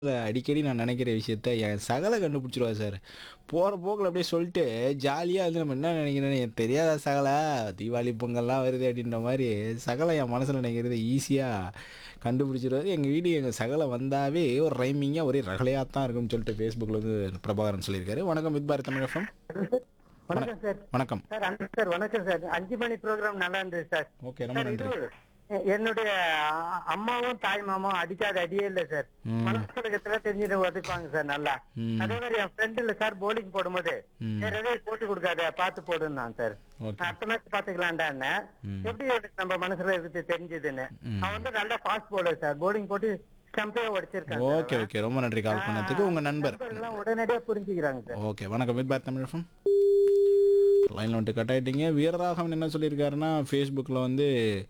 அத அடிக்கடி நான் நினைக்கிற விஷயத்த என் சகல கண்டுபிடிச்சிருவா சார். போற போக்குல அப்படியே சொல்லிட்டு, ஜாலியா வந்து நம்ம என்ன நினைக்கிறோன்னு, "எனக்கு தெரியாதா சகலா, தீபாவளி, பொங்கல்லாம் வருது" அப்படின்ற மாரி சகல என் மனசுல நினைக்கிறத ஈஸியா கண்டுபிடிச்சிருவாரு. எங்க வீட்டுக்கு எங்க சகல வந்தாவே ஒரு ரைமிங்கா ஒரே ரகளையா தான் இருக்கும்னு சொல்லிட்டு Facebookல வந்து பிரபாகரன் சொல்லியிருக்காரு. வணக்கம் வித் பாரத் தமிழ் எஃப்எம். வணக்கம் சார் வணக்கம். சார் அன்பு சார் வணக்கம் சார் அஞ்சு மணி ப்ரோக்ராம் நல்லா இருந்தது சார் ஓகே ரொம்ப சார் இது நன்றி. எ- என்னுடைய அ- அம்மாவும் தாய் மாமாவும் அடிக்காத அடியே இல்ல சார் ம். மனசுலகத்துல தெரிஞ்சுட்டு ஒதுக்குவாங்க சார் நல்லா ம். அதே மாதிரி என் ஃப்ரெண்ட் இல்ல சார் போலிங் போடும்போது ம். வேற எதாவது போட்டு கொடுக்காத பார்த்து போடுன்னான் சார் ஓகே. அடுத்த மேட்ச் பாத்துக்கலாம்டான்னு ம். எப்படி எனக்கு நம்ம மனசுல இருக்குது தெரிஞ்சதுன்னு ம். அவன் வந்து நல்ல ஃபாஸ்ட் போலர் சார் போலிங் போட்டு ஸ்டம்பே உடைச்சிருக்கான் சார் ஓகே ஓகே ரொம்ப நன்றி கால் பண்ணதுக்கு உங்க நண்பர் நண்பர்கள்லாம் உடனடியா புரிஞ்சுக்கிறாங்க சார் ஓகே வணக்கம் வித் பாரத் தமிழ் எஃப்எம் லைனில் வந்துட்டு கட் ஆகிட்டீங்க வீரராகவன் என்ன சொல்லியிருக்காருன்னா ஃபேஸ்புக்கில் வந்து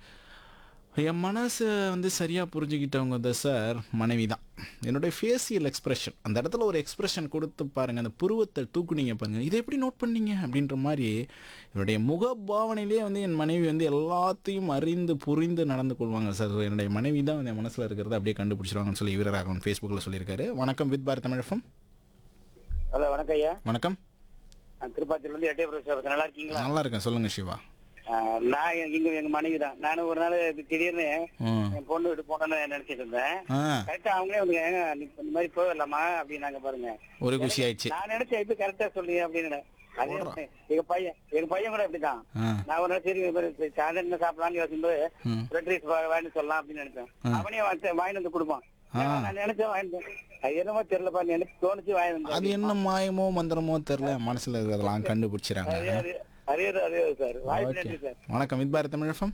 என் மனசை வந்து சரியாக புரிஞ்சுக்கிட்டவங்க தான் சார் மனைவி தான் என்னுடைய ஃபேஷியல் எக்ஸ்பிரஷன் அந்த இடத்துல ஒரு எக்ஸ்பிரஷன் கொடுத்து பாருங்கள் அந்த புருவத்தை தூக்குனீங்க பாருங்கள் இதை எப்படி நோட் பண்ணீங்க அப்படின்ற மாதிரி என்னுடைய முக பாவனையிலே வந்து என் மனைவி வந்து எல்லாத்தையும் அறிந்து புரிந்து நடந்து கொள்வாங்க சார் என்னுடைய மனைவி தான் வந்து என் மனசில் இருக்கிறத அப்படியே கண்டுபிடிச்சிருவாங்கன்னு சொல்லி வீரராகவன் ஃபேஸ்புக்கில் சொல்லியிருக்காரு வணக்கம் with Bharat Tamil FM hello வணக்கம் ஐயா வணக்கம் நான் திருப்பாச்சியில இருந்து எட்டே பிரதேசம் நல்லா இருக்கீங்களா நல்லா இருக்கேன் சொல்லுங்கள் சிவா ஆஹ் நான் எங்க- இங்க எங்க மனைவி தான் நானும் ஒரு நாள் இது திடீர்னு ம் என் பொண்ணு விட்டு போனேன்னு நினைச்சிட்டு இருந்தேன் ஆ கரெக்டா அவங்களே வந்து "ஏங்க, நீ இந்த மாதிரி போயிடலாமா அப்படின்னாங்க பாருங்க ஒரு குஷி ஆயிடுச்சு நான் நினைச்சேன் இப்ப கரெக்டா சொல்லுங்க அப்படின்னு அதே மாதிரி எங்க பையன் எங்க பையன் கூட அப்படிதான் ஆ நான் ஒரு நாள் சரி இந்த மாதிரி சாயந்தரம் என்ன சாப்பிடலாம்னு யோசிக்கும்போது ம் பிரெட் ரைஸ் வாங்கிட்டு சொல்லலாம் அப்படின்னு நினைச்சேன் அவனே வாங்கிட்டு வாங்கிட்டு வந்து கொடுப்பான் நான் நினைச்சேன் வாங்கிட்டு வந்து- அது என்னமோ தெரியலப்பா எனக்கு தோணுச்சு வாங்கிட்டு அது வந்து என்ன மாயமோ மந்திரமோ தெரில மனசுல இருக்கிறதெல்லாம் கண்டுபிடிச்சிறாங்க அதே அதே சார் வாய்ப்பு ஓகே நன்றி சார் வணக்கம் வித் பாரத் தமிழ் எஃப்எம்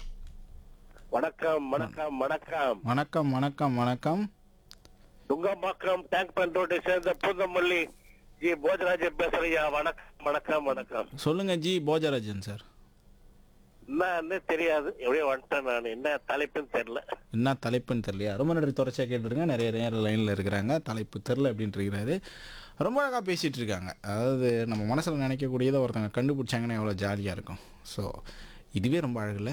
வணக்கம் வணக்கம் வணக்கம் வணக்கம் வணக்கம் வணக்கம் துங்கம்பாக்கம் டேங்க் பண்ட் ரோட்டை சேர்ந்த பூந்தமல்லி ஜி போஜராஜன் பேசுறையா வணக்கம் வணக்கம் வணக்கம் சொல்லுங்க ஜி போஜராஜன் சார் என்னன்னு தெரியாது எப்படியோ வந்துட்டேன் நான் என்ன தலைப்புன்னு தெரியல என்ன தலைப்புன்னு தெரியலையா ரொம்ப நன்றி தொடர்ச்சியாக கேட்டுருங்க நிறைய நேரம் லைனில் இருக்கிறாங்க தலைப்பு தெரில அப்படின்ட்டு இருக்கிறாரு ரொம்ப அழகாக பேசிகிட்டு இருக்காங்க அதாவது நம்ம மனசில் நினைக்கக்கூடியதை ஒருத்தவங்க கண்டுபிடிச்சாங்கன்னா எவ்வளோ ஜாலியாக இருக்கும் ஸோ இதுவே ரொம்ப அழகில்ல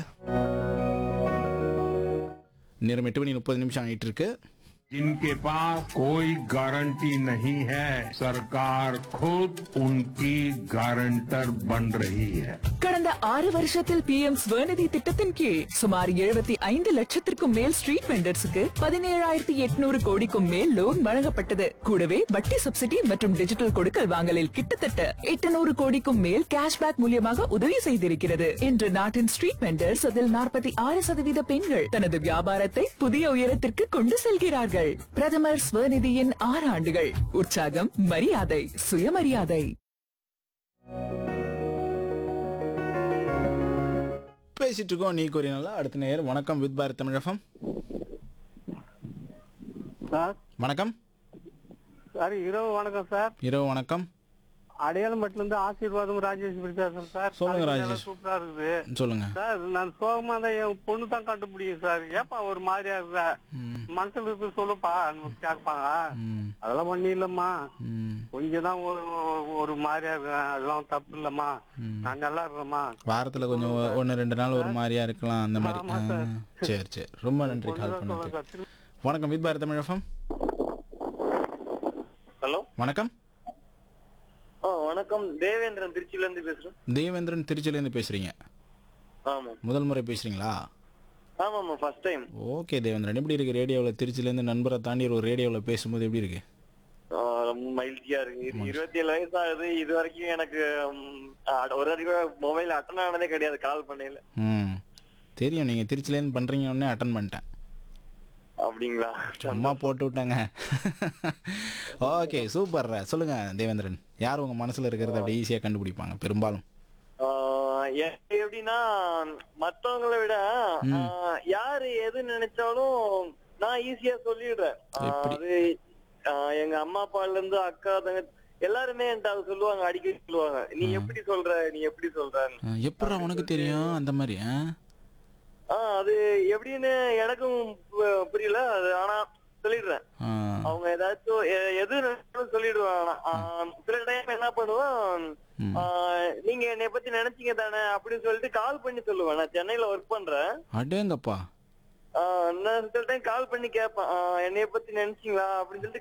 நேரம் எட்டு மணி முப்பது நிமிஷம் ஆகிட்டு இருக்கு जिनके पास कोई गारंटी नहीं है सरकार खुद उनकी गारंटर बन रही है கடந்த ஆறு வருஷத்தில் பி எம் ஸ்வநிதி திட்டத்தின் கீழ் சுமார் எழுபத்தி ஐந்து லட்சத்திற்கும் மேல் ஸ்ட்ரீட் வெண்டர்ஸுக்கு பதினேழாயிரத்தி எட்நூறு கோடிக்கும் மேல் லோன் வழங்கப்பட்டது கூடவே வட்டி சப்சிடி மற்றும் டிஜிட்டல் கொடுக்கல் வாங்கலில் கிட்டத்தட்ட எட்டுநூறு கோடிக்கும் மேல் கேஷ்பேக் மூலியமாக உதவி செய்திருக்கிறது இன்று நாட்டின் ஸ்ட்ரீட் வெண்டர்ஸ் அதில் நாற்பத்தி ஆறு சதவீத பெண்கள் தனது வியாபாரத்தை புதிய உயரத்திற்கு கொண்டு செல்கிறார்கள் பிரதமர் ஸ்வநிதியின் ஆறு ஆண்டுகள் உற்சாகம் மரியாதை சுயமரியாதை பேசிட்டு இருக்கோம் நீ கூறினால அடுத்த நேரம் வணக்கம் with Bharat Tamil FM sir வணக்கம் சார் இரவு வணக்கம் சார் இரவு வணக்கம் அடையாளம் மட்டும் இருந்து ஆசீர்வாதம் ராஜேஷ் பேசுறேன் சார் சொல்லுங்க, தலைப்பு ராஜேஷ். சூப்பரா இருக்குது சொல்லுங்க சார் நான் சோகமா தான் என் பொண்ணு தான் கண்டுபிடிக்கும் சார் ஏப்பா ஒரு மாதிரியா இருக்க ம், மனசுல இருக்கு சொல்லுப்பா நமக்கு கேட்பாங்க ம், அதெல்லாம் ஒண்ணு இல்லம்மா ம், கொஞ்சம் தான் ஒரு ஒரு மாதிரியா இருக்கேன் அதெல்லாம் தப்பு இல்லம்மா ம். நான் நல்லா இருக்கேம்மா வாரத்துல கொஞ்சம் ஒ- ஒண்ணு ரெண்டு நாள் ஒரு மாதிரியா இருக்கலாம் அந்த மாதிரி ஆமா சார். ஆ, சரி சரி ரொம்ப நன்றி கால் சொல்லுங்க பண்ணதுக்கு சார் திரு- வணக்கம் with Bharat Tamil FM hello வணக்கம் ஆ வணக்கம் தேவேந்திரன் திருச்சியில இருந்து பேசுறேன் தேவேந்திரன் திருச்சியிலேருந்து பேசுறீங்க ஆமா முதல் முறை பேசுறீங்களா ஆமாமா ஃபர்ஸ்ட் டைம் ஓகே தேவேந்திரன் எப்படி இருக்கு ரேடியோவில் திருச்சியிலேருந்து நண்பரை தாண்டி ஒரு ரேடியோவில் பேசும்போது எப்படி இருக்கு ரொம்ப மகிழ்ச்சியா இருக்கு இது இருபத்தி ஏழு வயசு ஆகுது இது வரைக்கும் எனக்கு ம், அட- ஒரு வரைக்கும் மொபைல் அட்டன் ஆனதே கிடையாது கால் பண்ணல ம் தெரியும் நீங்கள் திருச்சியிலேருந்து பண்ணுறீங்க உடனே அட்டன் பண்ணிட்டேன் அப்படிங்களா சும்மா போட்டு விட்டாங்க ஓகே சூப்பர் சொல்லுங்க தேவேந்திரன் யார் உங்க மனசுல இருக்கிறத அப்படி ஈஸியா கண்டுபிடிப்பாங்க பெரும்பாலும் ஆஹ் எனக்கு எப்படின்னா மத்தவங்களை விட ஆஹ் யாரு எது நினைச்சாலும் நான் ஈஸியா சொல்லிடுறேன் ஆஹ் எப்படி? அது ஆஹ் எங்க அம்மா அப்பால இருந்து அக்கா தங்க எல்லாருமே என்கிட்ட அது சொல்லுவாங்க அடிக்கடி சொல்லுவாங்க நீ எப்படி சொல்ற நீ எப்படி சொல்றன்னு எப்படி உனக்கு தெரியும் அந்த மாதிரி ஆ? ஆஹ் அது எப்படின்னு எனக்கும் பு- புரியல அது ஆனா சொல்லிடுறேன் ஆ, அவங்க ஏதாச்சும் எ- எது நினைச்சாலும் சொல்லிடுவேன் ஆனா ஆஹ் சில டைம் என்ன பண்ணுவேன் ம். ஆஹ் நீங்க என்னை பத்தி நினைச்சீங்க தானே அப்படின்னு சொல்லிட்டு கால் பண்ணி சொல்லுவேன் நான் சென்னையில ஒர்க் பண்றேன் அடேங்கப்பா ஆஹ் நான் சில டைம் கால் பண்ணி கேட்பேன் ஆஹ் என்னைய பத்தி நினைச்சீங்களா அப்படின்னு சொல்லிட்டு